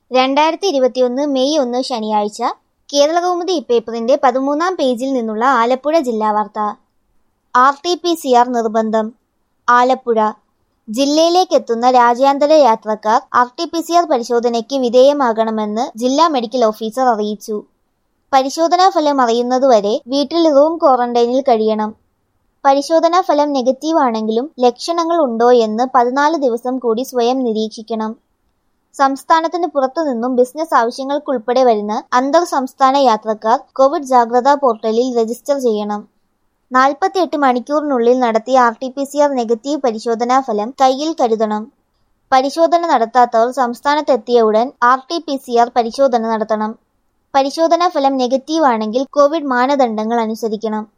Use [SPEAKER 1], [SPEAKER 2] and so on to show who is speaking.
[SPEAKER 1] രണ്ടായിരത്തി ഇരുപത്തിയൊന്ന് മെയ് ഒന്ന് ശനിയാഴ്ച കേരളകൗമുദി ഇപ്പേപ്പറിന്റെ പതിമൂന്നാം പേജിൽ നിന്നുള്ള ആലപ്പുഴ ജില്ലാ വാർത്ത R T P C R നിർബന്ധം ആലപ്പുഴ ജില്ലയിലേക്കെത്തുന്ന രാജ്യാന്തര യാത്രക്കാർ R T P C R പരിശോധനയ്ക്ക് വിധേയമാകണമെന്ന് ജില്ലാ മെഡിക്കൽ ഓഫീസർ അറിയിച്ചു പരിശോധനാ ഫലം അറിയുന്നതുവരെ വീട്ടിൽ റൂം ക്വാറന്റൈനിൽ കഴിയണം പരിശോധനാ ഫലം നെഗറ്റീവ് ആണെങ്കിലും ലക്ഷണങ്ങൾ ഉണ്ടോയെന്ന് പതിനാല് ദിവസം കൂടി സ്വയം നിരീക്ഷിക്കണം സംസ്ഥാനത്തിന് പുറത്തുനിന്നും ബിസിനസ് ആവശ്യങ്ങൾക്കുൾപ്പെടെ വരുന്ന അന്തർ സംസ്ഥാന യാത്രക്കാർ കോവിഡ് ജാഗ്രതാ പോർട്ടലിൽ രജിസ്റ്റർ ചെയ്യണം നാൽപ്പത്തിയെട്ട് മണിക്കൂറിനുള്ളിൽ നടത്തിയ R T P C R negative പരിശോധനാ ഫലം കയ്യിൽ കരുതണം പരിശോധന നടത്താത്തവർ സംസ്ഥാനത്തെത്തിയ ഉടൻ R T P C R പരിശോധന നടത്തണം പരിശോധനാ ഫലം നെഗറ്റീവ് ആണെങ്കിൽ കോവിഡ് മാനദണ്ഡങ്ങൾ അനുസരിക്കണം